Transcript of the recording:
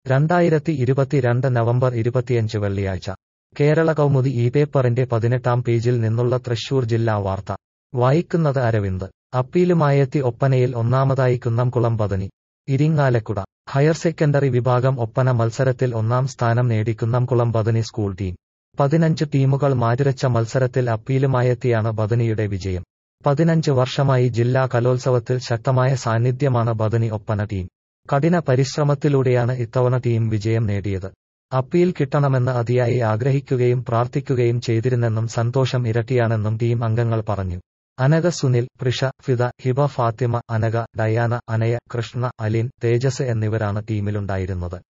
രണ്ടായിരത്തി ഇരുപത്തിരണ്ട് നവംബർ ഇരുപത്തിയഞ്ച് വെള്ളിയാഴ്ച കേരള കൗമുദി ഈ പേപ്പറിന്റെ പതിനെട്ടാം പേജിൽ നിന്നുള്ള തൃശൂർ ജില്ലാ വാർത്ത വായിക്കുന്നത് അരവിന്ദ് അപ്പീലുമായെത്തി ഒപ്പനയിൽ ഒന്നാമതായി കുന്നംകുളം പതനി ഇരിങ്ങാലക്കുട ഹയർ സെക്കൻഡറി വിഭാഗം ഒപ്പന മത്സരത്തിൽ ഒന്നാം സ്ഥാനം നേടി കുന്നംകുളം ബദനി സ്കൂൾ ടീം പതിനഞ്ച് ടീമുകൾ മാറ്റുരച്ച മത്സരത്തിൽ അപ്പീലുമായെത്തിയാണ് ബദനിയുടെ വിജയം പതിനഞ്ച് വർഷമായി ജില്ലാ കലോത്സവത്തിൽ ശക്തമായ സാന്നിധ്യമാണ് ബദനി ഒപ്പന ടീം കഠിന പരിശ്രമത്തിലൂടെയാണ് ഇത്തവണ ടീം വിജയം നേടിയത് അപ്പീൽ കിട്ടണമെന്ന് അതിയായി ആഗ്രഹിക്കുകയും പ്രാർത്ഥിക്കുകയും ചെയ്തിരുന്നെന്നും സന്തോഷം ഇരട്ടിയാണെന്നും ടീം അംഗങ്ങൾ പറഞ്ഞു അനഘ സുനിൽ പ്രിഷ ഫിദ ഹിബ ഫാത്തിമ അനഘ ഡയാന അനയ കൃഷ്ണ അലിൻ തേജസ് എന്നിവരാണ് ടീമിലുണ്ടായിരുന്നത്